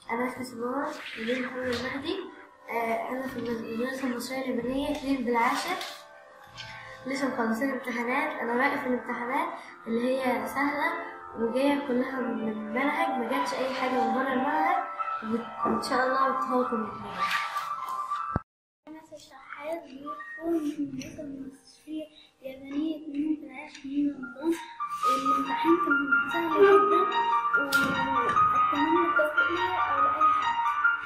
أنا اسمي سمارة وليد محمد المهدي آه، أنا في المدرسة المصرية اليابانية اتنين بالعاشر لسه مخلصين امتحانات أنا واقف في الامتحانات اللي هي سهلة وجاية كلها من المنهج ما جاتش أي حاجة من بره المنهج وإن شاء الله بتفوق من المنهج أنا في شحات بيكون من المدرسة المصرية اليابانية اتنين في العاشر من رمضان الامتحان كان سهل جدا وأتمنى التوفيق ليا أو لأي حد.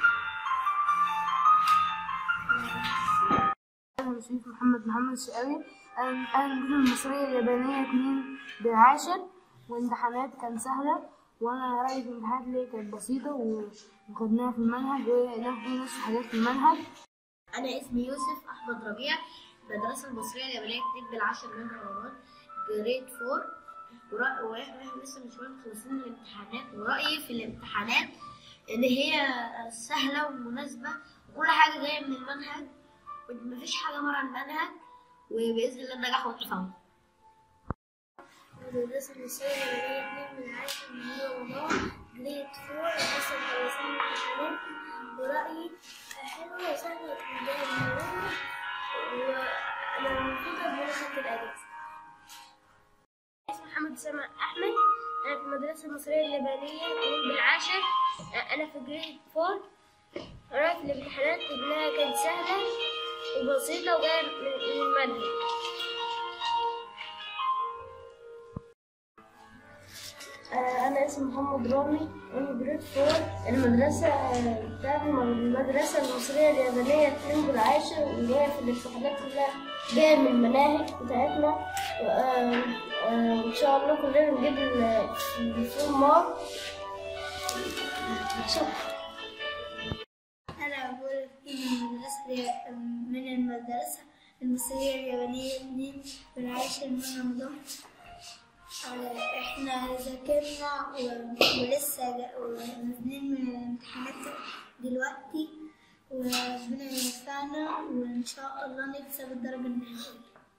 أنا شريف محمد محمد الشقاوي أنا أنا المدرسة المصرية اليابانية اتنين بالعاشر وامتحانات كانت سهلة وأنا رأيي في الامتحانات اللي كانت بسيطة وخدناها في المنهج وناخد نفس الحاجات في المنهج أنا اسمي يوسف أحمد ربيع المدرسة المصرية اليابانية اتنين بالعاشر من رمضان جريد فور ورأ- وإحنا لسه من شوية مخلصين الامتحانات ورأيي في الامتحانات إن هي سهلة ومناسبة وكل حاجة جاية من المنهج ومفيش حاجة مرة المنهج وبإذن الله النجاح والتفوق المدرسة المصرية اليابانية اتنين من العاشر من رمضان جريد فور لسه مخلصين الامتحانات ورأيي حلوة وسهلة وجاية من المنهج وأنا مبسوطة إن أنا خدت الأجازة. اسمي محمد سامع أحمد أنا في المدرسة المصرية اليابانية اتنين بالعاشر أنا في جريد فور قرأت الامتحانات إنها كانت سهلة وبسيطة وجاية من من المنهج أنا اسمي محمد رامي أنا جريد فور المدرسة بتاعتي المدرسة المصرية اليابانية اتنين بالعاشر وجاية في الامتحانات كلها جاية من المناهج بتاعتنا آه، آه، إن شاء الله كلنا نجيب ال- الفول مارك شكرا أنا بقول من المدرسة من المدرسة المصرية اليابانية اتنين بالعاشر من رمضان آه، احنا ذاكرنا و- ولسه جا- ونازلين من الامتحانات دلوقتي وربنا ينفعنا وان شاء الله نكسب الدرجة النهائية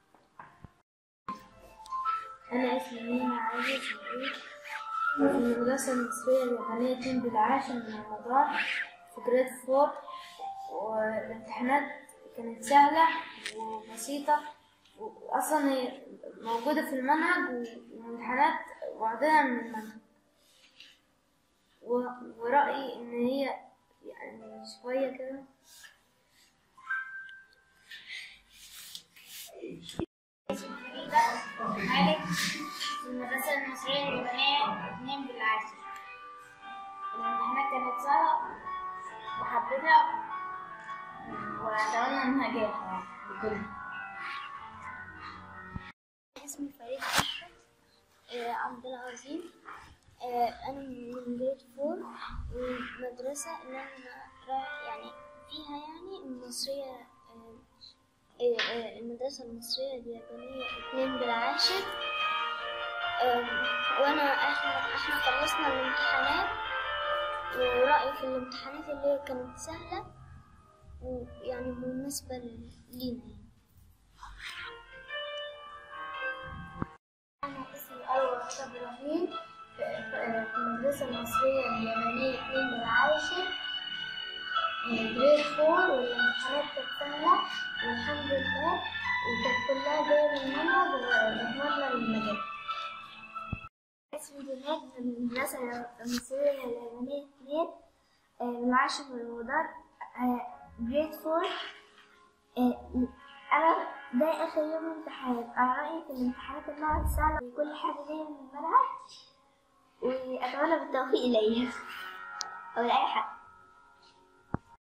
أنا اسمي مينا عايز سعيد في المدرسة المصرية اليابانية اتنين بالعاشر من رمضان في جريد فور والامتحانات كانت سهلة وبسيطة وأصلا هي موجودة في المنهج والامتحانات واخدينها من المنهج و- ورأيي إن هي يعني شوية كده مالك في المدرسة المصرية اليابانية اتنين بالعاشر الامتحانات كانت سهلة وحبيتها وأتمنى إنها جاية بكل اسمي فريد أحمد آه، عبد العظيم آه، أنا من جريد فور والمدرسة اللي أنا رايح يعني فيها يعني المصرية آه، آه، آه، المدرسة المصرية اليابانية اتنين بالعاشر آم، وأنا احنا احنا خلصنا الامتحانات ورأيي في الامتحانات اللي هي كانت سهلة ويعني بالنسبة لينا يعني. أنا اسمي أروى رشا إبراهيم في في- في المدرسة المصرية اليابانية اتنين بالعاشر جريد فور والامتحانات كانت سهلة والحمد لله وكانت كلها جاية من المنهج ونتمنى المجال. اسمي جنات من المدرسة المصرية اليابانية اتنين آه، من العاشر من رمضان جريد فور أنا ده آخر يوم امتحان أنا رأيي في الامتحانات إنها سهلة وكل حاجة جاية من المنهج وأتمنى بالتوفيق ليا أو لأي حد